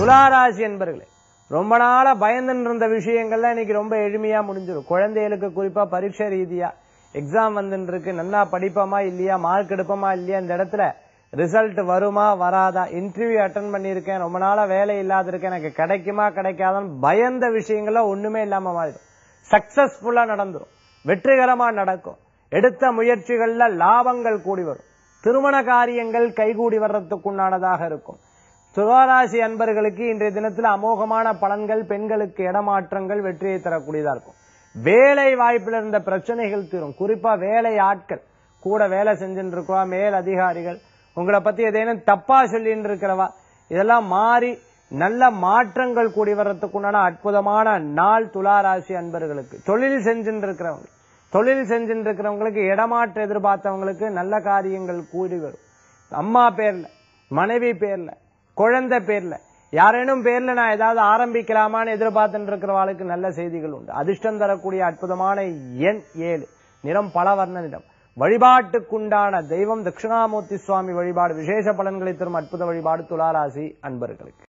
துளாராசி என்பர்களே ரொம்ப நாளா பயந்துன்னு இருந்த விஷயங்கள்லாம் இன்னைக்கு ரொம்ப எளிமையா முடிஞ்சிடும் குழந்தைகளுக்கு குறிப்பா பரீட்சை ரீதியா எக்ஸாம் வந்துட்டு இருக்கு நல்லா படிப்போமா இல்லையா மார்க் எடுப்போமா இல்லையா இந்த இடத்துல ரிசல்ட் வருமா வராதா இன்டர்வியூ அட்டன் பண்ணியிருக்கேன் ரொம்ப நாளா வேலை இல்லாத இருக்கேன் எனக்கு கிடைக்குமா கிடைக்காதான்னு பயந்த விஷயங்கள்லாம் ஒண்ணுமே இல்லாம மாறிடும் சக்சஸ்ஃபுல்லா நடந்துரும் வெற்றிகரமா நடக்கும் எடுத்த முயற்சிகள்ல லாபங்கள் கூடி வரும் திருமண காரியங்கள் கைகூடி வர்றதுக்குண்டானதாக இருக்கும் துளாராசி அன்பர்களுக்கு இன்றைய தினத்துல அமோகமான பலன்கள் பெண்களுக்கு இடமாற்றங்கள் வெற்றியை தரக்கூடியதா இருக்கும் வேலை வாய்ப்புல இருந்த பிரச்சனைகள் தீரும் குறிப்பா வேலை ஆட்கள் கூட வேலை செஞ்சுட்டு இருக்கவா மேல் அதிகாரிகள் உங்களை பத்தி ஏதேனும் தப்பா சொல்லிட்டு இருக்கிறவா இதெல்லாம் மாறி நல்ல மாற்றங்கள் கூடி வர்றதுக்குண்டான அற்புதமான நாள் துளாராசி அன்பர்களுக்கு தொழில் செஞ்சுட்டு இருக்கிறவங்க தொழில் செஞ்சுட்டு இருக்கிறவங்களுக்கு இடமாற்ற எதிர்பார்த்தவங்களுக்கு நல்ல காரியங்கள் கூடி வரும் அம்மா பேர்ல மனைவி பேர்ல குழந்தை பேர்ல யாரேனும் பேர்ல நான் ஏதாவது ஆரம்பிக்கலாமான்னு எதிர்பார்த்துட்டு இருக்கிறவாளுக்கு நல்ல செய்திகள் உண்டு அதிர்ஷ்டம் தரக்கூடிய அற்புதமான எண் ஏழு நிறம் பலவர்ண நிறம் வழிபாட்டுக்குண்டான தெய்வம் தட்சிணாமூர்த்தி சுவாமி வழிபாடு விசேஷ பலன்களை தரும் அற்புத வழிபாடு துளாராசி அன்பர்களுக்கு